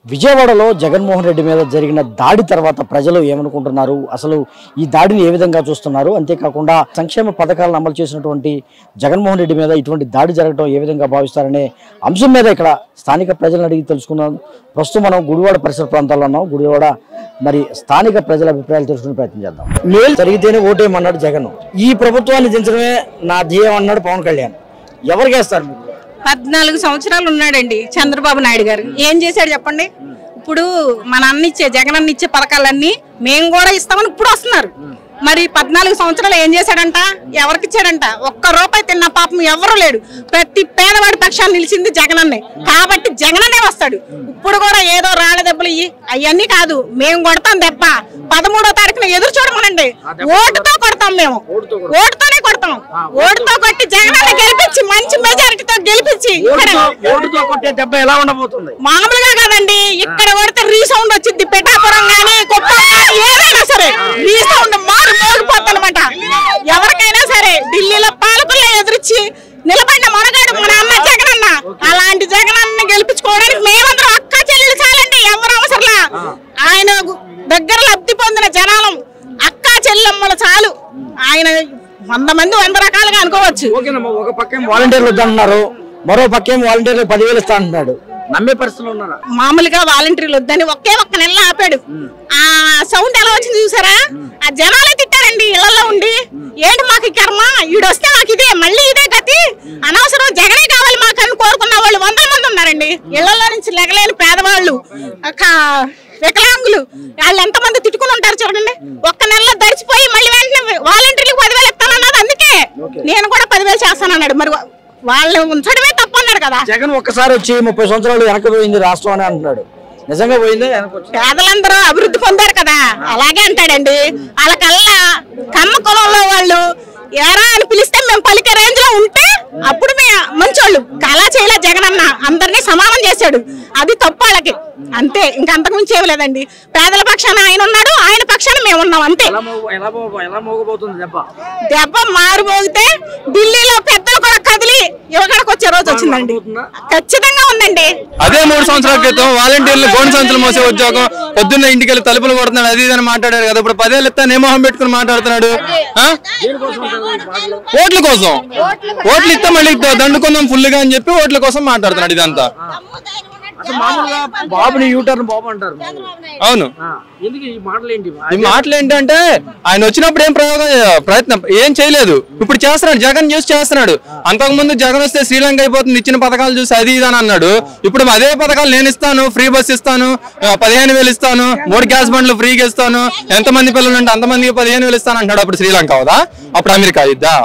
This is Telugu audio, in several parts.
విజయవాడలో జగన్మోహన్ రెడ్డి మీద జరిగిన దాడి తర్వాత ప్రజలు ఏమనుకుంటున్నారు అసలు ఈ దాడిని ఏ విధంగా చూస్తున్నారు అంతేకాకుండా సంక్షేమ పథకాలను అమలు చేసినటువంటి జగన్మోహన్ రెడ్డి మీద ఇటువంటి దాడి జరగడం ఏ విధంగా భావిస్తారనే అంశం మీద ఇక్కడ స్థానిక ప్రజలను అడిగి తెలుసుకుందాం ప్రస్తుతం మనం గుడివాడ పరిసర ప్రాంతాల్లో ఉన్నాం గుడివాడ మరి స్థానిక ప్రజల అభిప్రాయాలు తెలుసుకునే ప్రయత్నం చేద్దాం మేలు జరిగితేనే ఓటేయమన్నాడు జగన్ ఈ ప్రభుత్వాన్ని దించడమే నా ధ్యేయం అన్నాడు పవన్ కళ్యాణ్ ఎవరికి వేస్తారు మీరు పద్నాలుగు సంవత్సరాలు ఉన్నాడండి చంద్రబాబు నాయుడు గారు ఏం చేశాడు చెప్పండి ఇప్పుడు మన అన్న ఇచ్చే జగన్ అన్న ఇచ్చే పథకాలన్నీ మేము కూడా ఇస్తామని ఇప్పుడు వస్తున్నారు మరి పద్నాలుగు సంవత్సరాలు ఏం చేశాడంట ఎవరికి ఇచ్చాడంట ఒక్క రూపాయి తిన్న పాపం ఎవరు లేడు ప్రతి పేదవాడి పక్షాన్ని నిలిచింది జగనన్నే కాబట్టి జగనన్నే వస్తాడు ఇప్పుడు కూడా ఏదో రాళ్ళ దెబ్బలు ఇయ్యి అవన్నీ కాదు మేము కొడతాం దెబ్బ పదమూడో తారీఖున ఎదురు చూడమనండి ఓటుతో కొడతాం మేము ఓటుతోనే కొడతాం ఓటుతో కొట్టి జగనన్న గెలిపించి మంచి మెజారిటీతో గెలిపించి ఇక్కడ ఓటుతో కొట్టే దెబ్బ ఎలా ఉండబోతుంది మామూలుగా కాదండి ఇక్కడ కొడితే రీసౌండ్ వచ్చింది పిఠాపురం గానీ కుప్పం గానీ ఏదైనా సరే రీసౌండ్ మారు మోగిపోతానమాట ఎవరికైనా సరే ఢిల్లీలో పాలకుల్లో ఎదురిచ్చి నిలబడిన మనగాడు మన అన్న జగనన్న అలాంటి జగనన్న గెలిపించుకోవడానికి మేమందరం అక్క చెల్లెలు చాలండి ఎవరు అవసరంలా ఆయన దగ్గర లబ్ధి పొందిన జనాలం అక్క చెల్లెమ్మలు చాలు ఆయన వంద మంది వంద రకాలుగా అనుకోవచ్చు ఓకేనమ్మా ఒక పక్కేం వాలంటీర్లు వద్దంటున్నారు మరో పక్కేం వాలంటీర్లు పదివేలు ఇస్తా అంటున్నాడు నమ్మే పరిస్థితులు ఉన్నారా మామూలుగా వాలంటీర్లు వద్దని ఒకే ఒక్క నెల ఆపాడు ఆ సౌండ్ ఎలా వచ్చింది చూసారా ఆ జనాలే తిట్టారండి ఇళ్లలో ఉండి ఏంటి మాకు ఈ కర్మ ఈడు వస్తే మాకు ఇదే మళ్ళీ ఇదే గతి అనవసరం జగనే కావాలి మాకు అని కోరుకున్న వాళ్ళు వందల మంది ఉన్నారండి ఇళ్లలో నుంచి లెగలేని పేదవాళ్ళు కా- వికలాంగులు వాళ్ళు ఎంతమంది తిట్టుకుని ఉంటారు చూడండి ఒక్క నెలలో దడిచిపోయి మళ్ళీ వెంటనే వాలంటీర్లకు పదివేలు ఇస్తానన్నది అందుకే నేను కూడా పదివేలు చేస్తానన్నాడు మరి వా- వాళ్ళు ఉంచడమే తప్పు అన్నాడు కదా జగన్ ఒక్కసారి వచ్చి ముప్పై సంవత్సరాలు వెనక పోయింది రాష్ట్రం అని అంటున్నాడు నిజంగా పోయిందా వెనక్కి వచ్చిందా? పేదలందరూ అభివృద్ధి పొందారు కదా అలాగే అంటాడండి వాళ్ళకల్లా కమ్మ కులంలో వాళ్ళు ఎరా అని పిలిస్తే మేము పలికే రేంజ్ లో ఉంటే అప్పుడు మే మంచోళ్ళు అలా చేయలే జగన్ అన్న అందరినీ సమానం చేశాడు అది తప్పు వాళ్ళకి అంతే ఇంకా అంతకుమించి చేయలేదండి పేదల పక్షాన ఆయన ఉన్నాడు ఆయన పక్షాన మేము ఉన్నాం అంతే ఎలా మోగ- ఎలా మోగ- ఎలా మోగబోతుంది దెబ్బ దెబ్బ మారుమోగితే ఢిల్లీలో పెద్దలు కూడా కదిలి యువగడకు వచ్చే రోజు వచ్చిందండి ఖచ్చితంగా ఉందండి అదే మూడు సంవత్సరాల క్రితం వాలంటీర్లు గోడు సంచులు మోసే ఉద్యోగం పొద్దున్న ఇంటికి వెళ్ళి తలుపులు కొడుతున్నాడు అది ఇది అని మాట్లాడాడు కదా ఇప్పుడు పదేళ్ళు ఇస్తాను ఏ మొహం పెట్టుకుని మాట్లాడుతున్నాడు ఆ? ఓట్ల కోసం ఓట్లు ఇస్తే మళ్ళీ దండుకుందాం ఫుల్ గా అని చెప్పి ఓట్ల కోసం మాట్లాడుతున్నాడు ఇదంతా అసలు మామూలుగా బాబుని యూటర్న్ బాబు అంటారు అవును ఆ, ఎందుకు ఈ మాటలు ఏంటి ఈ మాటలు ఏంటంటే ఆయన వచ్చినప్పుడు ఏం ప్రయోగం ప్రయత్నం ఏం చేయలేదు ఇప్పుడు చేస్తున్నాడు జగన్ చూసి చేస్తున్నాడు అంతకు ముందు జగన్ వస్తే శ్రీలంక అయిపోతుంది ఇచ్చిన పథకాలు చూసి అది ఇది అని అన్నాడు ఇప్పుడు అదే పథకాలు నేను ఇస్తాను ఫ్రీ బస్ ఇస్తాను ఆ, పదిహేను వేలు ఇస్తాను మూడు గ్యాస్ బండ్లు ఫ్రీగా ఇస్తాను ఎంతమంది పిల్లలు ఉంటే అంతమందికి పదిహేను వేలు ఇస్తాను అంటాడు అప్పుడు శ్రీలంక అవుదా అప్పుడు అమెరికా ఇద్దా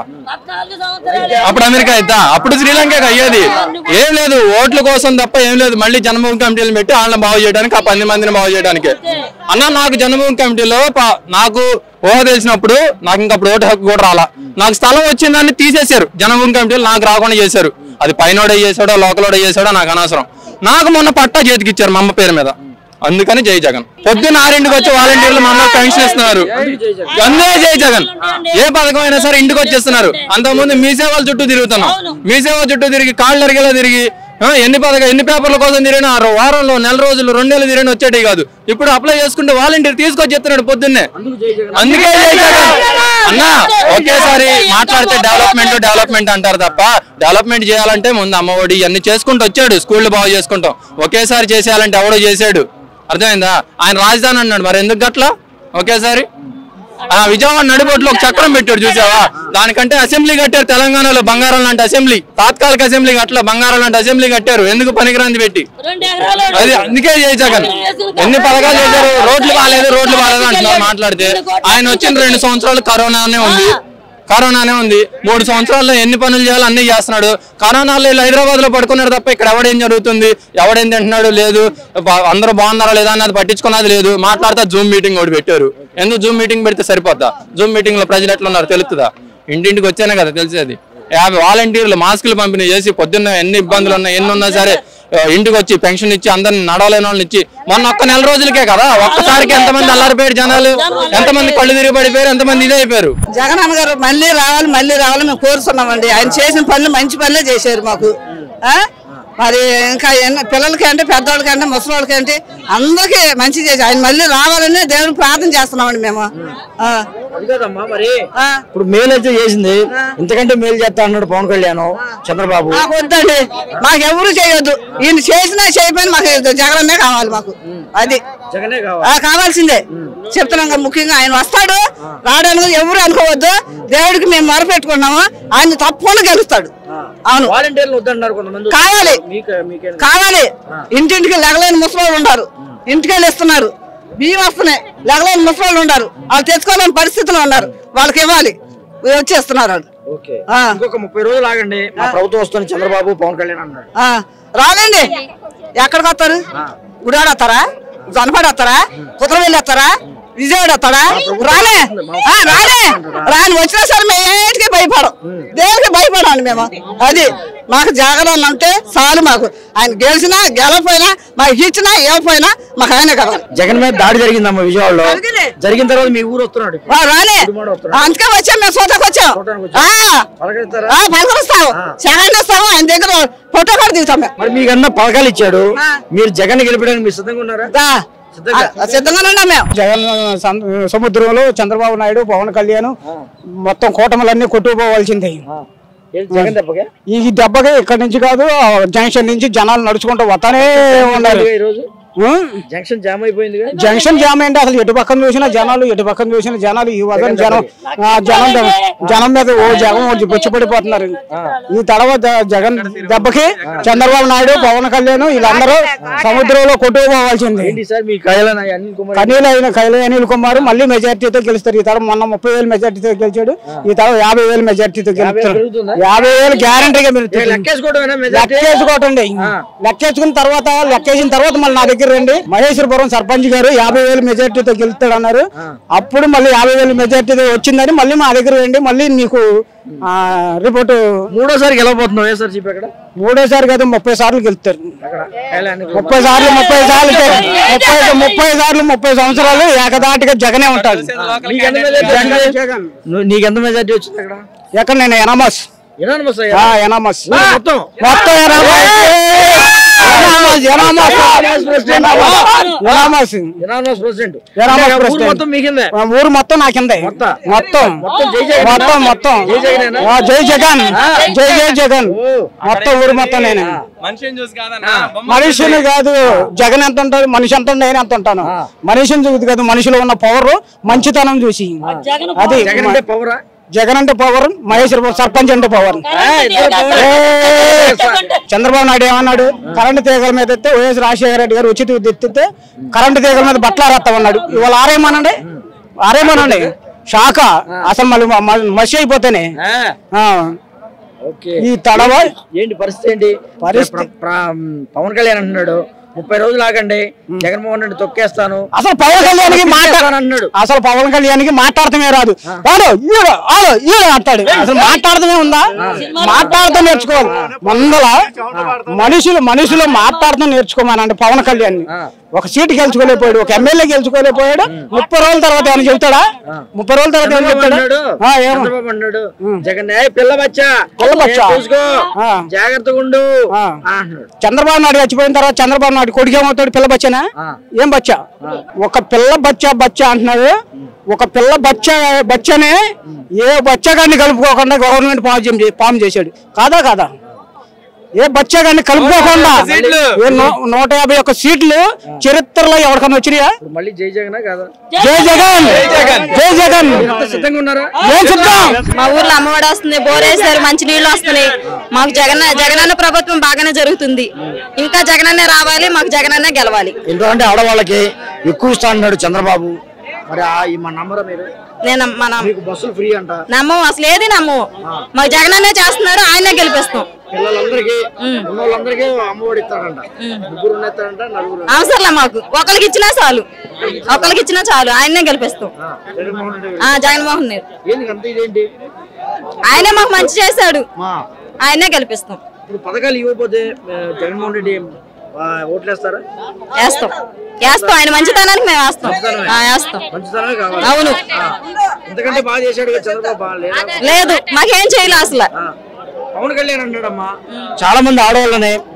అప్పుడు అమెరికా ఇద్దా అప్పుడు శ్రీలంక అయ్యేది ఏం లేదు ఓట్ల కోసం తప్ప ఏం లేదు మళ్ళీ జన్మభూమి కమిటీలు పెట్టి వాళ్ళని బాగు చేయడానికి ఆ పది మందిని బాగు చేయడానికి అన్న నాకు జన్మభూమి కమిటీలో ప- నాకు ఊహ తెలిసినప్పుడు నాకు ఇంకా అప్పుడు ఓటు హక్కు కూడా రాలా నాకు స్థలం వచ్చిందని తీసేశారు జన్మభూమి కమిటీలు నాకు రాకుండా చేశారు అది పైనోడే చేశాడో లోకలోడే చేశాడో నాకు అనవసరం నాకు మొన్న పట్టా చేతికి ఇచ్చారు మా అమ్మ పేరు మీద అందుకని జై జగన్ పొద్దున్న ఆరింటికి వచ్చి వాలంటీర్లు మా అమ్మ పెన్షన్ ఇస్తున్నారు అందుకే జై జగన్ ఏ పథకం అయినా సరే ఇంటికి వచ్చేస్తున్నారు అంతకుముందు మీ సేవల చుట్టూ తిరుగుతున్నాం మీ సేవల చుట్టూ తిరిగి కాళ్ళు అరిగేలా తిరిగి ఆ, ఎన్ని పథకం ఎన్ని పేపర్ల కోసం తిరిగినా ఆ వారంలో నెల రోజులు రెండు నెలలు తిరిగిన వచ్చేటి కాదు ఇప్పుడు అప్లై చేసుకుంటే వాలంటీర్ తీసుకొచ్చి చెప్తున్నాడు పొద్దున్నే అందుకే జై జగన్ అన్న ఒకేసారి మాట్లాడితే డెవలప్మెంట్ డెవలప్మెంట్ అంటారు తప్ప డెవలప్మెంట్ చేయాలంటే ముందు అమ్మఒడి ఇవన్నీ చేసుకుంటూ వచ్చాడు స్కూళ్ళు బాగు చేసుకుంటాం ఒకేసారి చేసేయాలంటే ఎవడో చేసాడు అర్థమైందా ఆయన రాజధాని అన్నాడు మరి ఎందుకు గట్లా ఒకేసారి ఆ విజయవాడ నడిబొట్లో ఒక చక్రం పెట్టాడు చూసావా దానికంటే అసెంబ్లీ కట్టారు తెలంగాణలో బంగారం లాంటి అసెంబ్లీ తాత్కాలిక అసెంబ్లీ అట్లా బంగారం లాంటి అసెంబ్లీ కట్టారు ఎందుకు పనికిరాంది పెట్టి అది అందుకే జై జగన్ ఎన్ని పథకాలు చేశారు రోడ్లు బాగాలేదు రోడ్లు బాగాలేదు అంటున్నారు మాట్లాడితే ఆయన వచ్చిన రెండు సంవత్సరాలు కరోనానే ఉంది కరోనానే ఉంది మూడు సంవత్సరాల్లో ఎన్ని పనులు చేయాలో అన్ని చేస్తున్నాడు కరోనాలో వీళ్ళు హైదరాబాద్ లో పడుకున్నాడు తప్ప ఇక్కడ ఎవడేం జరుగుతుంది ఎవడేం తింటున్నాడు లేదు బా- అందరూ బాగున్నారా లేదా అన్నది పట్టించుకున్నది లేదు మాట్లాడితే జూమ్ మీటింగ్ ఒకటి పెట్టారు ఎందుకు జూమ్ మీటింగ్ పెడితే సరిపోద్దా జూమ్ మీటింగ్ లో ప్రజలు ఎట్లా ఉన్నారు తెలుస్తుందా ఇంటింటికి వచ్చానే కదా తెలిసేది యాభై వాలంటీర్లు మాస్కులు పంపిణీ చేసి పొద్దున్న ఎన్ని ఇబ్బందులు ఉన్నాయి ఎన్ని ఉన్నా సరే ఆ, ఇంటికి వచ్చి పెన్షన్ ఇచ్చి అందరిని నడవలేని వాళ్ళని ఇచ్చి మొన్న ఒక్క నెల రోజులకే కదా ఒక్కసారికి ఎంతమంది అల్లారిపోయారు జనాలు ఎంతమంది కళ్ళు తిరిగి పడిపోయారు ఎంతమంది ఇదే అయిపోయారు జగనన్న గారు మళ్ళీ రావాలి మళ్ళీ రావాలి మేము కోరుతున్నామండి ఆయన చేసిన పనులు మంచి పనులే చేశారు మాకు ఆ? మరి ఇంకా ఎన్న- పిల్లలకి అంటే పెద్దవాళ్ళకి అంటే ముసలివాళ్ళకి అంటే అందరికీ మంచి చేసి ఆయన మళ్ళీ రావాలని దేవుని ప్రార్థన చేస్తున్నామండి మేము ఆ. అది కాదమ్మా మరి ఆ. ఇప్పుడు మేలు అయితే చేసింది ఇంతకంటే మేలు చేస్తా అన్నాడు పవన్ కళ్యాణ్ చంద్రబాబు మాకు వద్దండి మాకు ఎవరు చేయొద్దు ఈయన చేసినా చేయకపోయినా మాకు జగనన్నే కావాలి మాకు అది జగనే ఆ, కావాల్సిందే చెప్తున్నాం కదా ముఖ్యంగా ఆయన వస్తాడు రావడానికి ఎవరు అనుకోవద్దు దేవుడికి మేము మొరపెట్టుకున్నాము ఆయన తప్పకుండా గెలుస్తాడు అవును వాలంటీర్లు వద్దన్నారు కొంతమంది కావాలి మీకు మీకే కావాలి ఇంటింటికి లెగలేని ముసలోళ్ళు ఉన్నారు ఇంటికి వెళ్ళి ఇస్తున్నారు బియ్యం వస్తున్నాయి లెగలేని ముసలోళ్ళు ఉన్నారు వాళ్ళు తెచ్చుకోలేని పరిస్థితులు ఉన్నారు వాళ్ళకి ఇవ్వాలి వచ్చేస్తున్నారు వాళ్ళు ఓకే ఆ. ఇంకొక ముప్పై రోజులు ఆగండి మా ప్రభుత్వం వస్తుంది చంద్రబాబు పవన్ కళ్యాణ్ అన్నాడు ఆ, రాలేండి ఎక్కడికి వస్తారు గుడివాడ వస్తారా జనపాడు వస్తారా కుత్రవెల్లి వస్తారా విజయవాడ వస్తారా రాలే ఆ, రాలే రాని వచ్చినా సరే మేము ఏంటికి భయపడం దేనికి భయపడాలి మేము అది మాకు జాగ్రత్త అంటే చాలు మాకు ఆయన గెలిచినా గెలపోయినా మాకు ఇచ్చినా ఇవ్వకపోయినా మాకు ఆయనే కావాలి జగన్ మీద దాడి జరిగిందమ్మా విజయవాడలో జరిగింది. జరిగిన తర్వాత మీ ఊరు వస్తున్నాడు ఇప్పుడు. ఆ, రాలే గుడివాడ వస్తారా? అందుకే వచ్చాం మేము సోతకు వచ్చాం చూడటానికి ఆ, పలకరిస్తారా ఆ, పలకరిస్తాము సెకండ్ ఇస్తాము ఆయన దగ్గర ఫోటో కూడా దిగుతాం మేము మరి మీకన్నా పలకాలు ఇచ్చాడు ఆ. మీరు జగన్ గెలిపడానికి మీరు సిద్ధంగా ఉన్నారా దా. సిద్ధంగా? ఆ, సిద్ధంగానే ఉన్నాం మేము జగన్ సం- సముద్రంలో చంద్రబాబు నాయుడు పవన్ కళ్యాణ్ మొత్తం కూటములన్నీ కొట్టుకుపోవాల్సిందే ఏంటి జగన్ దెబ్బకే ఈ దెబ్బకి ఇక్కడి నుంచి కాదు ఆ జంక్షన్ నుంచి జనాలు నడుచుకుంటూ వస్తానే ఉన్నారు ఈ రోజు ఉం? జంక్షన్ జామ్ అయిపోయింది జంక్షన్ జామ్ ఏంటి అసలు ఎటు పక్కన చూసినా జనాలు ఎటు పక్కన చూసినా జనాలు ఈ వదన జనం ఆ, జనం ద- జనం మీద ఓ జగన్ ఓ బొచ్చి పడిపోతున్నారు ఈ తడవ జ- జగన్ దెబ్బకి చంద్రబాబు నాయుడు పవన్ కళ్యాణ్ వీళ్ళందరూ సముద్రంలో కొట్టుకుపోవాల్సింది ఏంటి సార్ మీ కయ్యాలన్న అనిల్ కుమార్ కనీలు అయిన కైలు అనిల్ కుమార్ మళ్ళీ మెజార్టీతో గెలుస్తారు ఈ తరం మొన్న ముప్పై వేలు మెజార్టీతో గెలిచాడు ఈ తరం యాభై వేలు మెజార్టీతో గెలుస్తారు పెరుగుతుందా? యాభై వేలు గ్యారంటీగా మీరు ఏ, లెక్కేసుకోవడమేనా మెజారిటీ? లెక్కేసుకోవటండి లెక్కేసుకున్న తర్వాత లెక్కేసిన తర్వాత మళ్ళీ నా దగ్గర రండి మహేశ్వరపురం సర్పంచ్ గారు యాభై వేలు మెజార్టీతో గెలుస్తాడు అన్నారు అప్పుడు మళ్ళీ యాభై వేలు మెజార్టీతో వచ్చిందని మళ్ళీ మా దగ్గర రండి మళ్ళీ మీకు ఆ, రిపోర్టు మూడోసారి గెలవబోతున్నాం ఏ సార్ చెప్పి అక్కడ మూడోసారి కదా ముప్పై సార్లు గెలుస్తారు అక్కడ కళ్యాణ్ ముప్పై సార్లు ముప్పై సార్లు ముప్పై ముప్పై సార్లు ముప్పై సంవత్సరాలు ఏకదాటిగా జగనే ఉంటాడు నీకు ఎంత మెజారిటీ వచ్చింది? నువ్వు- నీకు ఎంత మెజారిటీ వచ్చింది అక్కడ ఎక్కడ నేను ఎనామస్ ఎనానమస్ ఆ, అయ్యా ఎనామస్ మొత్తం మొత్తం unanimous unanimous unanimous unanimous unanimous president unanimous ఊరు ప్రెసిడెంట్. మొత్తం మీ కిందే ఆ ఊరు మొత్తం నా కిందే మొత్తం? మొత్తం మొత్తం జై జగన్ మొత్తం మొత్తం జై జగనేనా? ఆ, జై జగన్ జై జై జగన్ మొత్తం ఊరు మొత్తం నేను మనిషిని చూసి కాదన్నా మనిషిని కాదు జగన్ ఎంత ఉంటాడు మనిషి ఎంత ఉంటాడు, నేను ఎంత ఉంటాను మనిషిని చూసి కాదు మనిషిలో ఉన్న పవర్ మంచితనం చూసి అది జగన్ అంటే పవరా జగన్ అంటే పవర్ మహేశ్వర సర్పంచ్ అంటే పవర్ చంద్రబాబు నాయుడు ఏమన్నాడు కరెంటు తీగల మీద ఎత్తే వైఎస్ రాజశేఖర రెడ్డి గారు ఉచిత విద్యుత్ ఇస్తే కరెంటు తీగల మీద బట్టలు ఆరేస్తామన్నాడు ఇవాళ ఆరేమనండి ఆరేమనండి షాక అసలు మళ్ళీ మ- మ- మసి అయిపోతేనే ఆ, ఓకే ఈ తడవ ఏంటి పరిస్థితి ఏంటి పరిస్థితి- ప్ర- ప్ర- పవన్ కళ్యాణ్ అంటున్నాడు ముప్పై రోజులు ఆగండి జగన్మోహన్ రెడ్డి తొక్కేస్తాను అసలు పవన్ కళ్యాణ్కి మాట్లాడ అన్నాడు అసలు పవన్ కళ్యాణ్కి మాట్లాడటమే రాదు వాడు ఈడ ఆడు ఈడ అంటాడు అసలు మాట్లాడటమే ఉందా మాట్లాడటం నేర్చుకోవాలి ముందల మనుషులు మనుషులు మాట్లాడటం నేర్చుకోమనండి పవన్ కళ్యాణ్ ఒక సీటు గెలుచుకోలేకపోయాడు ఒక ఎమ్మెల్యే గెలుచుకోలేకపోయాడు ముప్పై రోజుల తర్వాత ఏమైనా చెబుతాడా ముప్పై రోజుల తర్వాత ఏమైనా చంద్రబాబు చెప్తాడా అన్నాడు ఆ, ఏమో చంద్రబాబు అన్నాడు జగన్ ఏ పిల్ల బచ్చా పిల్ల బచ్చా? ఏ చూసుకో ఆ. జాగ్రత్తగా ఉండు ఆ. ఆ అంటున్నాడు చంద్రబాబు నాయుడు చచ్చిపోయిన తర్వాత చంద్రబాబు నాయుడు కొడుకు ఏమవుతాడు పిల్ల బచ్చనా ఏం బచ్చా ఒక పిల్ల బచ్చా బచ్చా అంటున్నాడు ఒక పిల్ల బచ్చ బచ్చనే ఏ బచ్చగాన్ని కలుపుకోకుండా గవర్నమెంట్ ఫామ్ చే- ఫామ్ చేశాడు కాదా కాదా ఏ బచ్చగాన్ని కలుపుకోకుండా సీట్లు. ఏ నూ- నూట యాభై ఒక్క సీట్లు చరిత్రలో ఎవరికన్నా వచ్చినాయా ఇప్పుడు మళ్ళీ జై జగన్ కాదా జై జగన్ జై జగన్ అంత సిద్ధంగా ఉన్నారా ఏం చెప్తాం మా ఊర్లో అమ్మఒడి వస్తుంది బోరేసారు మంచి నీళ్లు వస్తున్నాయి మాకు జగన్ జగనన్న ప్రభుత్వం బాగానే జరుగుతుంది ఇంకా జగనన్నే రావాలి మాకు జగనన్నే గెలవాలి ఎందుకంటే ఆడవాళ్ళకి ఎక్కువ ఇస్తా అన్నాడు చంద్రబాబు మరి ఆ ఈ మన నమ్మరా మీరు నేను మన మీకు బస్సులు ఫ్రీ అంట నమ్మం అసలు ఏది నమ్మం మాకు జగనన్నే చేస్తున్నారు ఆయనే గెలిపిస్తాం పిల్లలందరికీ ఉన్న వాళ్ళందరికీ అమ్మఒడి ఇస్తాడంట ముగ్గురు ఇస్తాడంట నలుగురు అవసరంలే మాకు ఒకరికి ఇచ్చినా చాలు ఒకరికి ఇచ్చినా చాలు ఆయన్నే గెలిపిస్తాం జగన్మోహన్ రెడ్డి ఆ జగన్మోహన్ రెడ్డి ఏంది అంత ఇదేంటి ఆయనే మాకు మంచి చేశాడు మా ఆయన్నే గెలిపిస్తాం ఇప్పుడు పథకాలు ఇవ్వకపోతే ఆ, జగన్మోహన్ రెడ్డి ఆ, ఓట్లేస్తారా వేస్తాం వేస్తాం ఆయన మంచితనానికి మేము వేస్తాం ఆ, వేస్తాం మంచితనమే కావాలి అవును ఆ, ఇంతకంటే బాగా చేశాడు కదా చంద్రబాబు బాగా లేదా? లేదు మాకేం చేయలే అసలు ఆ, పవన్ కళ్యాణ్ అన్నాడమ్మా చాలా మంది ఆడవాళ్ళని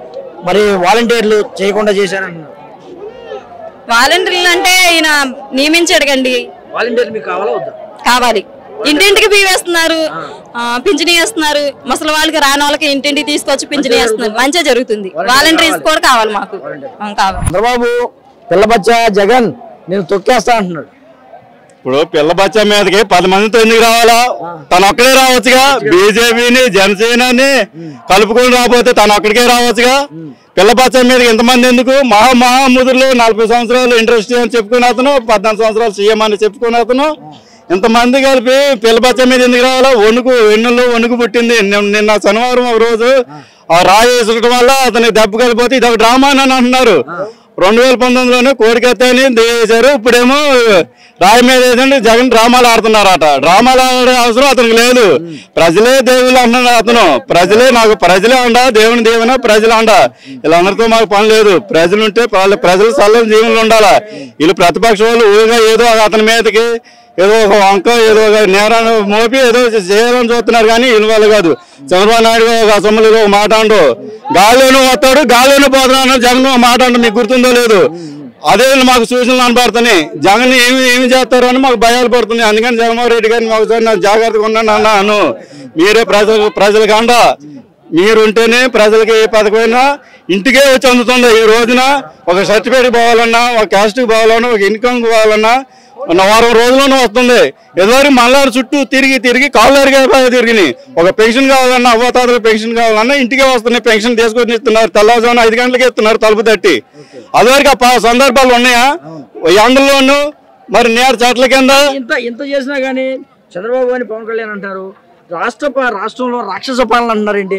మరి వాలంటీర్లు చేయకుండా చేశారంటున్నారు వాలంటీర్లు అంటే ఈయన నియమించాడుగండి వాలంటీర్లు మీకు కావాలా వద్దా కావాలి ఇంటింటికి బియ్యం వేస్తున్నారు ఆ, పింఛనీ వేస్తున్నారు ముసలి వాళ్ళకి రాని వాళ్ళకి ఇంటింటికి తీసుకొచ్చి పింఛనీ వేస్తున్నారు మంచిగా జరుగుతుంది వాలంటీర్స్ కూడా కావాలి మాకు ఆ, కావాలి చంద్రబాబు పిల్లబచ్చ జగన్ నేను తొక్కేస్తా అంటున్నాడు ఇప్పుడు పిల్ల బచ్చ మీదకి పది మందితో ఎందుకు రావాలా తను ఒక్కడే రావచ్చుగా బీజేపీని జనసేనని కలుపుకొని రాకపోతే తను ఒక్కడికే రావచ్చుగా పిల్ల బచ్చ మీదకి ఇంతమంది ఎందుకు మహా మహాముదురులు నలభై సంవత్సరాలు ఇంట్రెస్ట్ అని చెప్పుకుని అతను పద్నాలుగు సంవత్సరాలు సీఎం అని చెప్పుకుని అతను ఇంతమంది కలిపి పిల్ల బచ్చ మీద ఎందుకు రావాలా వణుకు వెన్నుల్లో వణుకు పుట్టింది నిన్న- నిన్న శనివారం ఒక రోజు ఆ రాయి వేసడం వల్ల అతనికి దెబ్బ కలిపోతే ఇది ఒక డ్రామా అని అంటున్నారు రెండు వేల పంతొమ్మిదిలోనే కోడికత్తని చేశారు ఇప్పుడేమో రాయి మీద వేసండి జగన్ డ్రామాలు ఆడుతున్నారట డ్రామాలు ఆడే అవసరం అతనికి లేదు ప్రజలే దేవుళ్ళు అంటున్నాడు అతను ప్రజలే నాకు ప్రజలే అండ దేవుని దేవున ప్రజలు అండ వీళ్ళందరితో మాకు పని లేదు ప్రజలు ఉంటే వాళ్ళ ప్రజలు చల్లని జీవనంలో ఉండాలా వీళ్ళు ప్రతిపక్ష వాళ్ళు ఊరిగా ఏదో అతని మీదకి ఏదో ఒక వంక ఏదో ఒక నేరాన్ని మోపి ఏదో చేయాలని చూస్తున్నారు కానీ వీళ్ళ వాళ్ళు కాదు చంద్రబాబు నాయుడు ఒక అసెంబ్లీలో ఒక మాట అండు గాలిలోనూ వస్తాడు గాలిలోనూ పోతున్నాడు జగన్ ఒక మాట అండు మీకు గుర్తుందో లేదు అదే మాకు సూచనలు అనబడుతున్నాయి జగన్ ఏమి ఏమి చేస్తారో అని మాకు భయాలు పడుతున్నాయి అందుకని జగన్మోహన్ రెడ్డి గారిని ఒకసారి నాకు జాగ్రత్తగా ఉన్నాను అన్నాను మీరే ప్రజలకు ప్రజలకు అండ మీరుంటేనే ప్రజలకి ఏ పథకమైనా ఇంటికే వచ్చి అందుతుంది ఈ రోజున ఒక సర్టిఫికేట్ పోవాలన్నా ఒక క్యాస్ట్కి పోవాలన్నా ఒక ఇన్కమ్ పోవాలన్నా ఉన్న వారం రోజుల్లోనే వస్తుంది ఎదురు మళ్ళారు చుట్టూ తిరిగి తిరిగి కాళ్ళు అరిగే తిరిగి ఒక పెన్షన్ కావాలన్నా అవ్వతాతల పెన్షన్ కావాలన్నా ఇంటికే వస్తున్నాయి పెన్షన్ తీసుకొని ఇస్తున్నారు తెల్లవారుజామున ఐదు గంటలకి ఇస్తున్నారు తలుపు తట్టి అదివరకు ఆ ప- సందర్భాలు ఉన్నాయా ఈ ఎండల్లోనూ మరి నేర చెట్ల కింద ఇంత ఇంత చేసినా కానీ చంద్రబాబు అని పవన్ కళ్యాణ్ అంటారు రాష్ట్ర ప- రాష్ట్రంలో రాక్షస పాలన అంటున్నారేంటి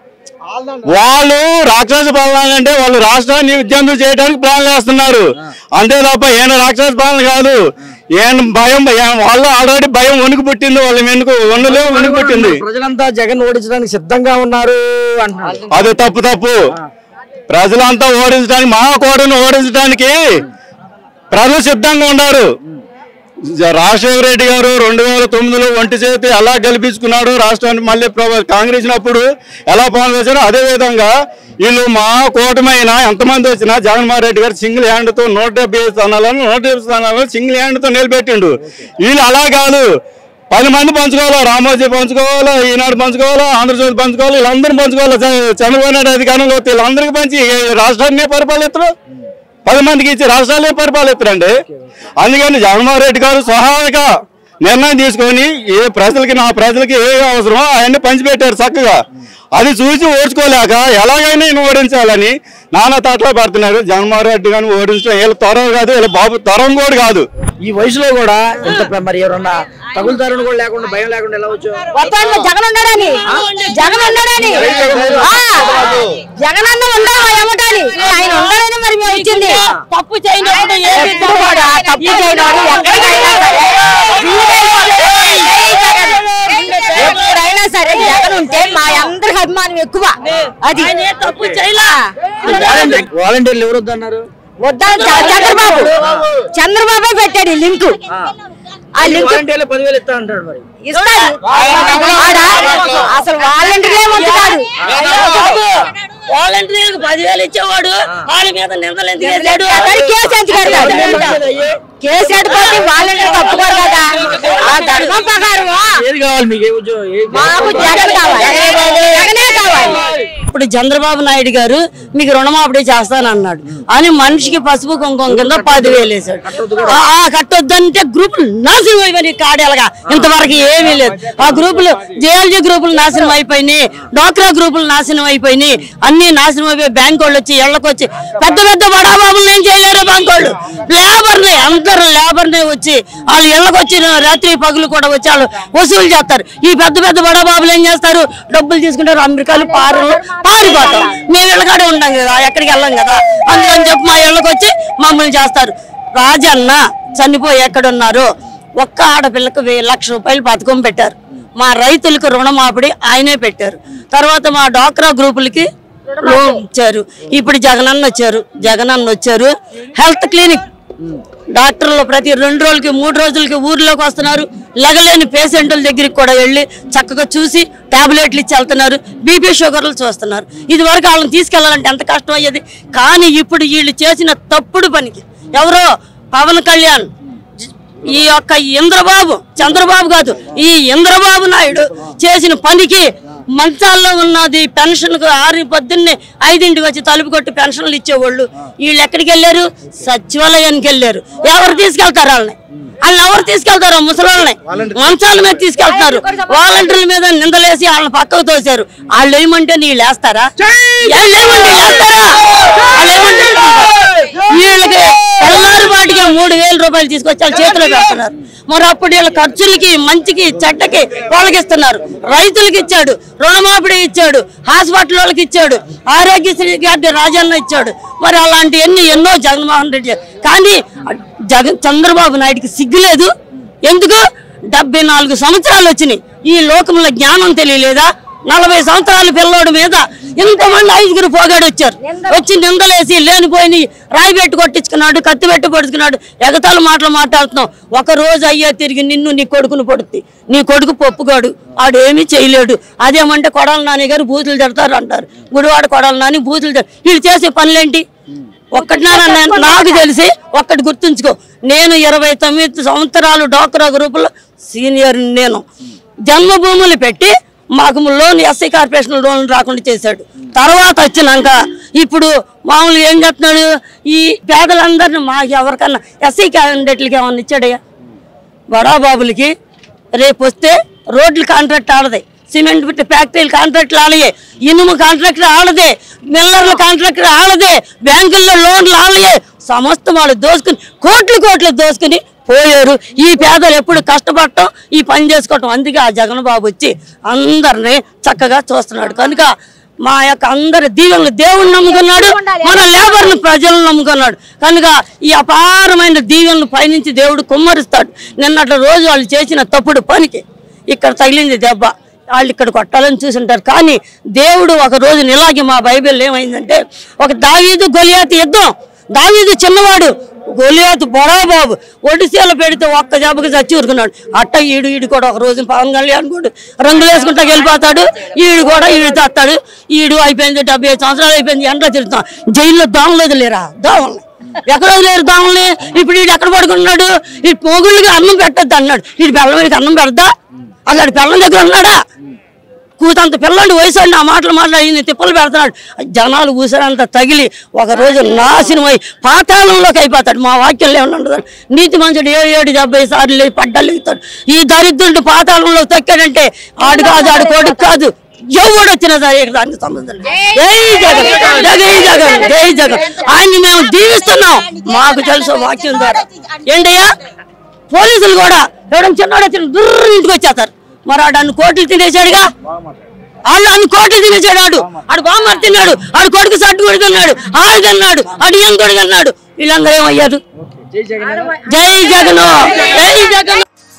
వాళ్ళు రాక్షస పాలన అంటే వాళ్ళు రాష్ట్రాన్ని విద్యార్థులు చేయడానికి ప్లాన్ వేస్తున్నారు అంతే తప్ప ఈయన రాక్షస పాలన కాదు ఈయన భయం ఈయన- వాళ్ళు ఆల్రెడీ భయం వణుకు పుట్టింది వాళ్ళ వెనుక వణులే వణుకు పుట్టింది ప్రజలంతా జగన్ ఓడించడానికి సిద్ధంగా ఉన్నారు అంటున్నారు అది తప్పు తప్పు ప్రజలంతా ఓడించడానికి మా కోటను ఓడించడానికి ప్రజలు సిద్ధంగా ఉన్నారు జ- రాజశేఖర రెడ్డి గారు రెండు వేల తొమ్మిదిలో ఒంటి చేతి ఎలా గెలిపించుకున్నాడు రాష్ట్రాన్ని మళ్ళీ ప్రభ- కాంగ్రెస్ అప్పుడు ఎలా పనులు చేశారో అదే విధంగా వీళ్ళు మా కూటమైన ఎంతమంది వచ్చినా జగన్మోహన్ రెడ్డి గారు సింగిల్ హ్యాండ్ తో నూట డెబ్బై ఐదు స్థానాలను నూట డెబ్బై స్థానాలను సింగిల్ హ్యాండ్ తో నిలబెట్టిండు వీళ్ళు అలా కాదు పది మంది పంచుకోవాలా రామోజీ పంచుకోవాలా ఈనాడు పంచుకోవాలా ఆంధ్రజ్యోతి పంచుకోవాలి వీళ్ళందరూ పంచుకోవాలా చ- చంద్రబాబు నాయుడు అధికారంలో వస్తే వీళ్ళందరికీ పంచి ఈ రాష్ట్రాన్ని పరిపాలిస్తారు పది మందికి ఇచ్చి రాష్ట్రాలే పరిపాలిస్తారండి అందుకని జగన్మోహన్ రెడ్డి గారు సహాయక నిర్ణయం తీసుకొని ఏ ప్రజలకి నా ప్రజలకి ఏ అవసరమో అవన్నీ పంచిపెట్టారు చక్కగా అది చూసి ఓడ్చుకోలేక ఎలాగైనా ఈయన ఓడించాలని నానా తాటలో పడుతున్నారు జగన్మోహన్ రెడ్డి గారిని ఓడించడం వీళ్ళ తరం కాదు వీళ్ళ బాబు తరం కూడా కాదు ఈ వయసులో కూడా ఇంత ప్ర- మరి ఎవరన్నా తగులుతారని కూడా లేకుండా భయం లేకుండా ఎలా వచ్చు వస్తాను జగన్ ఉన్నాడని జగన్ ఉన్నాడని ఆ, జగన్ అన్న ఉండాలి ఏమంటాని ఆయన ఉండాలని మరి మేము ఇచ్చింది తప్పు చేయనప్పుడు ఎప్పుడు కూడా తప్పు చేయనప్పుడు ఎక్కడికైనా సరే ఎప్పుడైనా సరే జగన్ ఉంటే మా అందరికి అభిమానం ఎక్కువ అది తప్పు చేయలా వాలంటీర్లు ఎవరు వద్దన్నారు వద్దా చ- చంద్రబాబు చంద్రబాబు పెట్టాడు ఈ లింకు ఆ లింక్ వాలంటీర్లు పదివేలు ఇస్తా అంటాడు మరి ఇస్తాడు ఆడ అసలు వాలంటీర్లే ఉంచుతాడు వాలంటీర్లకు పదివేలు ఇచ్చేవాడు వాళ్ళ మీద నిందలు ఎందుకు వేసాడు అతను కేసు ఎందుకు కడతాడు కేసు ఎట్టుకోతే వాలంటీర్ తప్పుకోరు కదా ఆ ధర్మం ప్రకారం ఏది కావాలి మీకు ఏ ఉద్యోగం ఏ- మాకు జగన్ కావాలి జగనే కావాలి ఇప్పుడు చంద్రబాబు నాయుడు గారు మీకు రుణమాపిడి చేస్తానన్నాడు అని మనిషికి పసుపు కుంకుమ కింద పదివేలు వేసాడు ఆ, ఆ, కట్టొద్దంటే గ్రూపులు నాశనం అయిపోయినాయి కాడేలగా ఇంతవరకు ఏమీ లేదు ఆ గ్రూపులు జేఎల్జీ గ్రూపులు నాశనం అయిపోయినాయి డోక్రా గ్రూపులు నాశనం అయిపోయినాయి అన్ని నాశనం అయిపోయి బ్యాంక్ వాళ్ళు వచ్చి ఇళ్ళకి వచ్చి పెద్ద పెద్ద బడాబాబులు ఏం చేయలేరు బ్యాంక్ వాళ్ళు లేబర్ని అందరూ లేబర్ని వచ్చి వాళ్ళు ఇళ్ళకి వచ్చి రాత్రి పగులు కూడా వచ్చి వాళ్ళు వసూలు చేస్తారు ఈ పెద్ద పెద్ద బడాబాబులు ఏం చేస్తారు డబ్బులు తీసుకుంటారు అమెరికాలు పారు పారిపోతాం మేము ఇళ్ళకాడే ఉంటాం కదా ఎక్కడికి వెళ్ళాం కదా అందుకని చెప్పి మా ఇళ్ళకి వచ్చి మమ్మల్ని చేస్తారు రాజన్న చనిపోయి ఎక్కడున్నారు ఒక్క ఆడపిల్లకు వెయ్యి లక్ష రూపాయలు పథకం పెట్టారు మా రైతులకు రుణమాపిడి ఆయనే పెట్టారు తర్వాత మా డాక్రా గ్రూపులకి లోన్ ఇచ్చారు ఇప్పుడు జగనన్న వచ్చారు జగనన్న వచ్చారు హెల్త్ క్లినిక్ డాక్టర్లు ప్రతి రెండు రోజులకి మూడు రోజులకి ఊర్లోకి వస్తున్నారు లగలేని పేషెంట్ల దగ్గరికి కూడా వెళ్ళి చక్కగా చూసి టాబ్లెట్లు ఇచ్చి వెళ్తున్నారు బీపీ షుగర్లు చూస్తున్నారు ఇది వరకు వాళ్ళని తీసుకెళ్లాలంటే ఎంత కష్టం అయ్యేది కానీ ఇప్పుడు వీళ్ళు చేసిన తప్పుడు పనికి ఎవరో పవన్ కళ్యాణ్ ఈ యొక్క ఇంద్రబాబు చంద్రబాబు కాదు ఈ ఇంద్రబాబు నాయుడు చేసిన పనికి మంచాల్లో ఉన్నది పెన్షన్ ఆరు పొద్దున్నే ఐదింటికి వచ్చి తలుపు కొట్టి పెన్షన్లు ఇచ్చేవాళ్ళు వీళ్ళు ఎక్కడికి వెళ్ళారు సచివాలయానికి వెళ్ళారు ఎవరు తీసుకెళ్తారు వాళ్ళని వాళ్ళని ఎవరు తీసుకెళ్తారు ముసలాళ్ళని మంచాల మీద తీసుకెళ్తారు వాలంటీర్ల మీద నిందలేసి వాళ్ళని పక్కకు తోశారు వాళ్ళు ఏమంటే నీళ్ళు వేస్తారా వాళ్ళు ఏమంటే వేస్తారా వాళ్ళు ఏమంటే వీళ్ళకి తెల్లారి వాటికి మూడు వేల రూపాయలు తీసుకొచ్చి వాళ్ళ చేతిలో పెడుతున్నారు మరి అప్పుడు వీళ్ళ ఖర్చులకి మంచికి చెడ్డకి వాళ్ళకి ఇస్తున్నారు రైతులకి ఇచ్చాడు రుణమాపిడి ఇచ్చాడు హాస్పిటల్ వాళ్ళకి ఇచ్చాడు ఆరోగ్యశ్రీ గారి రాజన్న ఇచ్చాడు మరి అలాంటి ఎన్ని ఎన్నో జగన్మోహన్ రెడ్డి చేశారు. కానీ జగన్ చంద్రబాబు నాయుడికి సిగ్గులేదు ఎందుకు డెబ్బై నాలుగు సంవత్సరాలు వచ్చినాయి ఈ లోకంలో జ్ఞానం తెలియలేదా నలభై సంవత్సరాల పిల్లోడి మీద ఇంతమంది ఐదుగురు పోగాడు వచ్చారు వచ్చి నిందలేసి లేనిపోయి రాయి పెట్టి కొట్టించుకున్నాడు కత్తి పెట్టి పొడుచుకున్నాడు ఎగతాలు మాటలు మాట్లాడుతున్నావు ఒక రోజు అయ్యా తిరిగి నిన్ను నీ కొడుకును పొడుతుంది నీ కొడుకు పప్పుగాడు ఆడేమీ చేయలేడు అదేమంటే కొడాల నాని గారు బూతులు తిడతారు అంటారు గుడివాడ కొడాల నాని బూతులు తిడతారు వీళ్ళు చేసే పనులేంటి ఒక్కటినారా నేను- నాకు తెలిసి ఒక్కటి గుర్తుంచుకో నేను ఇరవై తొమ్మిది సంవత్సరాలు డోక్రా గ్రూపులో సీనియర్ నేను జన్మభూములు పెట్టి మాకు లోన్ ఎస్సీ కార్పొరేషన్ లోన్ రాకుండా చేశాడు తర్వాత వచ్చినాక ఇప్పుడు మామూలుగా ఏం చేస్తున్నాడు ఈ పేదలందరినీ మాకు ఎవరికన్నా ఎస్సీ క్యాండిడేట్లకి ఏమన్నా ఇచ్చాడయ్యా బడాబాబులకి రేపు వస్తే రోడ్లు కాంట్రాక్ట్ ఆడదే సిమెంట్ బిట్ట ఫ్యాక్టరీలు కాంట్రాక్ట్లు ఆడయే ఇనుము కాంట్రాక్ట్ ఆడదే మిల్లర్ల కాంట్రాక్ట్ ఆడదే బ్యాంకుల్లో లోన్లు ఆడయే సమస్త వాళ్ళు దోసుకుని కోట్లు కోట్లు దోసుకుని పోయారు ఈ పేదలు ఎప్పుడు కష్టపడటం ఈ పని చేసుకోవటం అందుకే ఆ జగన్ బాబు వచ్చి అందరినీ చక్కగా చూస్తున్నాడు కనుక మా యొక్క అందరి దీవెనలు దేవుణ్ణి నమ్ముకున్నాడు మన లేబర్ను ప్రజలను నమ్ముకున్నాడు కనుక ఈ అపారమైన దీవెనలు పైనుంచి దేవుడు కుమ్మరిస్తాడు నిన్నటి రోజు వాళ్ళు చేసిన తప్పుడు పనికి ఇక్కడ తగిలింది దెబ్బ వాళ్ళు ఇక్కడ కొట్టాలని చూసుంటారు కానీ దేవుడు ఒక రోజు ఇలాగే మా బైబిల్ ఏమైందంటే ఒక దావీదు గొలియాతు యుద్ధం దావీదు చిన్నవాడు గొలియాతు బొడాబాబు ఒడిసేలు పెడితే ఒక్క జబ్బకి చచ్చి ఊరుకున్నాడు అట్ట ఈడు ఈడు కూడా ఒక రోజు పవన్ కళ్యాణ్ కూడా రంగులు వేసుకుంటా వెళ్ళిపోతాడు ఈడు కూడా ఈడు తస్తాడు ఈడు అయిపోయింది డెబ్బై ఐదు సంవత్సరాలు అయిపోయింది ఎండలో తిరుగుతాం జైల్లో దోమలేదు లేరా దోమల్ని ఎక్కడ లేరు దోమల్ని ఇప్పుడు ఈడు ఎక్కడ పడుకున్నాడు ఈ మొగుళ్ళకి అన్నం పెట్టద్దు అన్నాడు ఈడు బెల్లం అన్నం పెడతా అసలు బెల్లం దగ్గర ఉన్నాడా కూతంత పిల్లాడి వయసు ఆ మాటలు మాట్లాడి తిప్పలు పెడుతున్నాడు జనాలు ఊసరంత తగిలి ఒక రోజు నాశనం అయి పాతాళంలోకి అయిపోతాడు మా వాక్యంలో ఏమన్నా నీతి మంచుడు ఏడు ఏడు డెబ్బై సార్లు లేచి పడ్డలు ఎగుతాడు ఈ దరిద్రుడు పాతాళంలో తక్కాడంటే ఆడు కాదు ఆడు కొడుకు కాదు ఎవడు వచ్చినా సరే ఇక్కడ దానికి సంబంధం లేదు. జై జగన్ జై జగన్ జై జగన్ ఆయన్ని మేము దీవిస్తున్నాం మాకు తెలుసు వాక్యం ద్వారా ఏంటయ్యా పోలీసులు కూడా ఎవడం చిన్నవాడు వచ్చిన దుర్రు ఇంటికి వచ్చేస్తారు మరి ఆడు అన్ని కోట్లు తినేసాడుగా వాళ్ళు అన్ని కోట్లు తినేసాడు ఆడు ఆడు బామ్మర్ తిన్నాడు ఆడు కొడుకు సట్టు కూడా తిన్నాడు ఆడు తిన్నాడు ఆడు ఏం కూడా తిన్నాడు వీళ్ళందరూ ఏమయ్యారు జై జగన్ జై జగన్